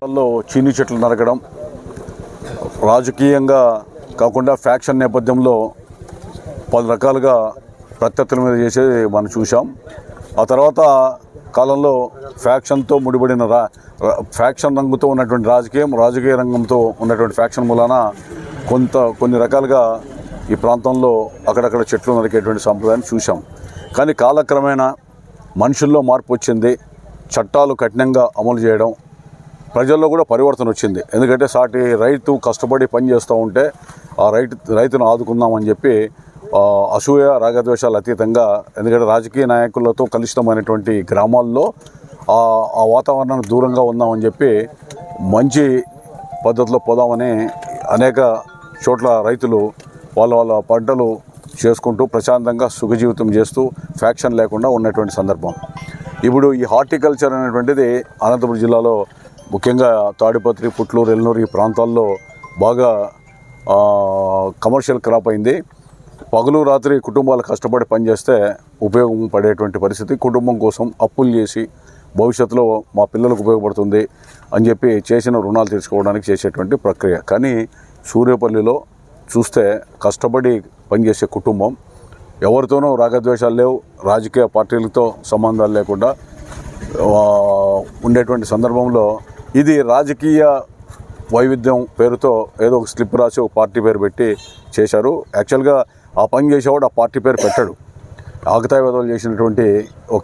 ప్రాంతాల్లో చీనీ చెట్లు నరకడం రాజకీయంగా కాకుండా ఫ్యాక్షన్ నేపథ్యంలో పలు రకాలుగా ప్రత్యర్థుల మీద చేసేది మనం చూసాం ఆ తర్వాత కాలంలో ఫ్యాక్షన్తో ముడిపడిన రా రా- ఫ్యాక్షన్ రంగుతో ఉన్నటువంటి రాజకీయం రాజకీయ రంగంతో ఉన్నటువంటి ఫ్యాక్షన్ మూలాన కొంత కొన్ని రకాలుగా ఈ ప్రాంతంలో అక్కడక్కడ చెట్లు నరికేటువంటి సంప్రదాయాన్ని చూసాం కానీ కాలక్రమేణా మనుషుల్లో మార్పు వచ్చింది చట్టాలు కఠినంగా అమలు చేయడం ప్రజల్లో కూడా పరివర్తన వచ్చింది ఎందుకంటే సాటి రైతు కష్టపడి పని చేస్తూ ఉంటే ఆ రైతు రైతును ఆదుకుందామని చెప్పి ఆ, అసూయ రాగద్వేషాలు అతీతంగా ఎందుకంటే రాజకీయ నాయకులతో కలుషితమైనటువంటి గ్రామాల్లో ఆ ఆ వాతావరణానికి దూరంగా ఉందామని చెప్పి మంచి పద్ధతిలో పోదామని అనేక చోట్ల రైతులు వాళ్ళ వాళ్ళ పంటలు చేసుకుంటూ ప్రశాంతంగా సుఖ జీవితం చేస్తూ ఫ్యాక్షన్ లేకుండా ఉన్నటువంటి సందర్భం ఇప్పుడు ఈ హార్టికల్చర్ అనేటువంటిది అనంతపురం జిల్లాలో ముఖ్యంగా తాడిపత్రి పుట్లూరు ఎల్నూరు ఈ ప్రాంతాల్లో బాగా ఆ, కమర్షియల్ క్రాప్ అయింది పగలు రాత్రి కుటుంబాలు కష్టపడి పనిచేస్తే ఉపయోగం పడేటువంటి పరిస్థితి కుటుంబం కోసం అప్పులు చేసి భవిష్యత్తులో మా పిల్లలకు ఉపయోగపడుతుంది అని చెప్పి చేసిన రుణాలు తీర్చుకోవడానికి చేసేటువంటి ప్రక్రియ కానీ సూర్యపల్లిలో చూస్తే కష్టపడి పనిచేసే కుటుంబం ఎవరితోనూ రాగద్వేషాలు లేవు రాజకీయ పార్టీలతో సంబంధాలు లేకుండా ఆ, ఉండేటువంటి సందర్భంలో ఇది రాజకీయ వైవిధ్యం పేరుతో ఏదో ఒక స్లిప్ రాసి ఒక పార్టీ పేరు పెట్టి చేశారు యాక్చువల్గా ఆ పని చేసేవాడు ఆ పార్టీ పేరు పెట్టాడు ఆగతాయి వదలు చేసినటువంటి ఒక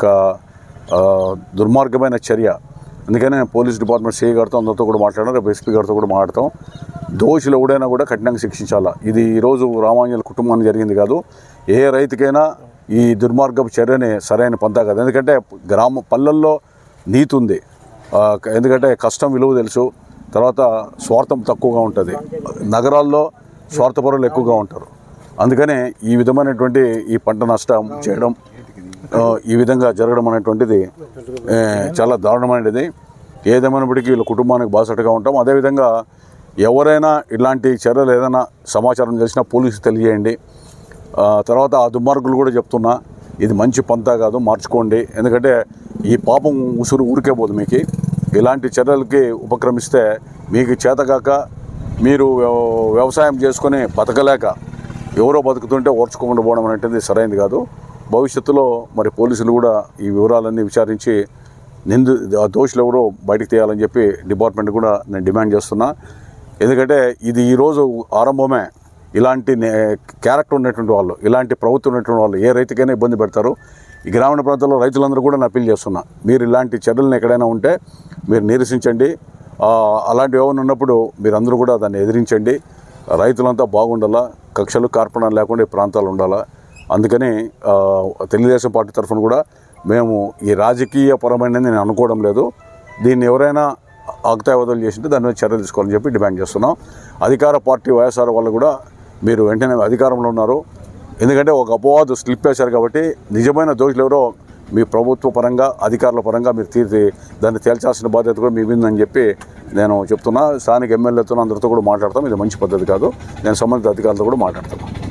ఆ, దుర్మార్గమైన చర్య అందుకని నేను పోలీస్ డిపార్ట్మెంట్ సిఐ గారితో అందరితో కూడా మాట్లాడాను రేపు ఎస్పీ గారితో కూడా మాట్లాడతాం దోషులు ఎవడైనా కూడా కఠినంగా శిక్షించాలా ఇది ఈరోజు రామాంజల కుటుంబానికి జరిగింది కాదు ఏ రైతుకైనా ఈ దుర్మార్గపు చర్యని సరైన పంతా కాదు ఎందుకంటే గ్రామ పల్లెల్లో నీతి ఉంది ఆ, ఎందుకంటే కష్టం విలువ తెలుసు తర్వాత స్వార్థం తక్కువగా ఉంటుంది నగరాల్లో స్వార్థపరులు ఎక్కువగా ఉంటారు అందుకనే ఈ విధమైనటువంటి ఈ పంట నష్టం చేయడం ఆ, ఈ విధంగా జరగడం అనేటువంటిది ఏ, చాలా దారుణమైనది ఏదేమైనప్పటికీ వీళ్ళ కుటుంబానికి బాసటగా ఉంటాం అదేవిధంగా ఎవరైనా ఇలాంటి చర్యలు ఏదైనా సమాచారం తెలిసినా పోలీసు తెలియజేయండి ఆ, తర్వాత ఆ దుర్మార్గులు కూడా చెప్తున్నా ఇది మంచి పంతా కాదు మార్చుకోండి ఎందుకంటే ఈ పాపం ఉసురు ఊరికే పోదు మీకు ఇలాంటి చర్యలకి ఉపక్రమిస్తే మీకు చేతగాక మీరు వ్యవ- వ్యవసాయం చేసుకొని బతకలేక ఎవరో బతుకుతుంటే ఓర్చుకోకుండా పోవడం అనేటిది సరైనది కాదు భవిష్యత్తులో మరి పోలీసులు కూడా ఈ వివరాలన్నీ విచారించి నిందు ఆ దోషులు ఎవరో బయటకు తీయాలని చెప్పి డిపార్ట్మెంట్ కూడా నేను డిమాండ్ చేస్తున్నా ఎందుకంటే ఇది ఈరోజు ఆరంభమే ఇలాంటి నే- క్యారెక్టర్ ఉన్నటువంటి వాళ్ళు ఇలాంటి ప్రవృత్తి ఉన్నటువంటి వాళ్ళు ఏ రైతుకైనా ఇబ్బంది పెడతారు ఈ గ్రామీణ ప్రాంతాల్లో రైతులందరూ కూడా నేను అప్పీల్ చేస్తున్నా మీరు ఇలాంటి చర్యలను ఎక్కడైనా ఉంటే మీరు నిరసించండి ఆ, అలాంటివి ఏమైనా ఉన్నప్పుడు మీరందరూ కూడా దాన్ని ఎదిరించండి రైతులంతా బాగుండాలా కక్షలు కార్పణాలు లేకుండా ఈ ప్రాంతాలు ఉండాలా అందుకని ఆ, తెలుగుదేశం పార్టీ తరఫున కూడా మేము ఈ రాజకీయ పరమైనది నేను అనుకోవడం లేదు దీన్ని ఎవరైనా ఆగతాయి వదలు చేసింటే దాని మీద చర్యలు తీసుకోవాలని చెప్పి డిమాండ్ చేస్తున్నాం అధికార పార్టీ వైఎస్ఆర్ వాళ్ళు కూడా మీరు వెంటనే అధికారంలో ఉన్నారు ఎందుకంటే ఒక అపవాదు స్లిప్ వేశారు కాబట్టి నిజమైన దోషులు ఎవరో మీ ప్రభుత్వ పరంగా అధికారుల పరంగా మీరు తీర్చి దాన్ని తేల్చాల్సిన బాధ్యత కూడా మీ మీదని చెప్పి నేను చెప్తున్నా స్థానిక ఎమ్మెల్యేతో అందరితో కూడా మాట్లాడతాం ఇది మంచి పద్ధతి కాదు నేను సంబంధిత అధికారులతో కూడా మాట్లాడతాను